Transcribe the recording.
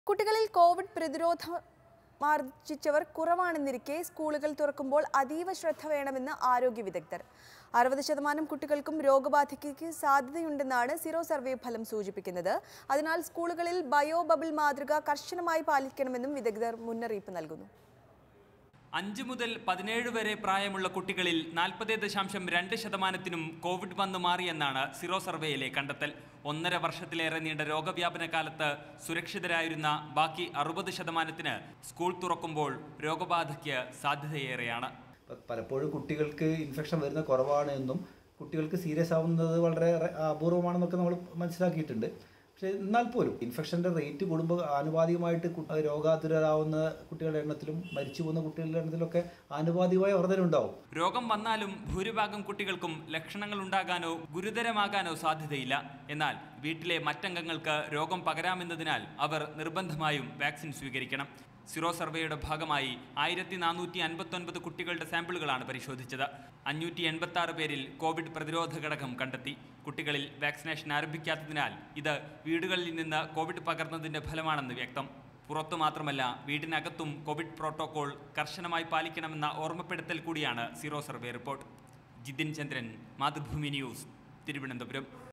കുട്ടികളിൽ കോവിഡ് പ്രതിരോധം ആർജിച്ചവർ കുറവാണെന്നിരിക്കെ സ്കൂളുകൾ തുറക്കുമ്പോൾ അതീവ ശ്രദ്ധ വേണമെന്ന് ആരോഗ്യ വിദഗ്ധർ അറുപത് ശതമാനം കുട്ടികൾക്കും രോഗബാധയ്ക്ക് സാധ്യതയുണ്ടെന്നാണ് സിറോ സർവേ ഫലം സൂചിപ്പിക്കുന്നത് അതിനാൽ സ്കൂളുകളിൽ ബയോ ബബിൾ മാതൃക കർശനമായി പാലിക്കണമെന്നും വിദഗ്ധർ മുന്നറിയിപ്പ് നൽകുന്നു അഞ്ച് മുതൽ പതിനേഴ് വരെ പ്രായമുള്ള കുട്ടികളിൽ നാൽപ്പത് ദശാംശം രണ്ട് ശതമാനത്തിനും കോവിഡ് വന്നു മാറിയെന്നാണ് സിറോ സർവേയിലെ കണ്ടെത്തൽ ഒന്നര വർഷത്തിലേറെ നീണ്ട രോഗവ്യാപന കാലത്ത് സുരക്ഷിതരായിരുന്ന ബാക്കി അറുപത് ശതമാനത്തിന് സ്കൂൾ തുറക്കുമ്പോൾ രോഗബാധയ്ക്ക് സാധ്യതയേറെയാണ് പ- പലപ്പോഴും കുട്ടികൾക്ക് ഇൻഫെക്ഷൻ വരുന്ന കുറവാണ് എന്നും കുട്ടികൾക്ക് സീരിയസ് ആവുന്നത് വളരെ റ- അപൂർവമാണെന്നൊക്കെ നമ്മൾ മനസ്സിലാക്കിയിട്ടുണ്ട് പക്ഷേ എന്നാൽ പോലും ഇൻഫെക്ഷൻ്റെ റേറ്റ് കൂടുമ്പോൾ ആനുപാതികമായിട്ട് കു- രോഗാതുരരാവുന്ന കുട്ടികളുടെ എണ്ണത്തിലും മരിച്ചു പോകുന്ന കുട്ടികളുടെ എണ്ണത്തിലൊക്കെ ആനുപാതികമായ വർധനയുണ്ടാവും രോഗം വന്നാലും ഭൂരിഭാഗം കുട്ടികൾക്കും ലക്ഷണങ്ങൾ ഉണ്ടാകാനോ ഗുരുതരമാകാനോ സാധ്യതയില്ല എന്നാൽ വീട്ടിലെ മറ്റംഗങ്ങൾക്ക് രോഗം പകരാമെന്നതിനാൽ അവർ നിർബന്ധമായും വാക്സിൻ സ്വീകരിക്കണം സിറോ സർവേയുടെ ഭാഗമായി ആയിരത്തി നാനൂറ്റി അൻപത്തൊൻപത് കുട്ടികളുടെ സാമ്പിളുകളാണ് പരിശോധിച്ചത് അഞ്ഞൂറ്റി എൺപത്തി ആറ് പേരിൽ കോവിഡ് പ്രതിരോധ ഘടകം കണ്ടെത്തി കുട്ടികളിൽ വാക്സിനേഷൻ ആരംഭിക്കാത്തതിനാൽ ഇത് വീടുകളിൽ നിന്ന് കോവിഡ് പകർന്നതിന്റെ ഫലമാണെന്ന് വ്യക്തം പുറത്തു മാത്രമല്ല വീടിനകത്തും കോവിഡ് പ്രോട്ടോകോൾ കർശനമായി പാലിക്കണമെന്ന ഓർമ്മപ്പെടുത്തൽ കൂടിയാണ് zero survey report Jithin Chandran Mathrubhumi news Thiruvananthapuram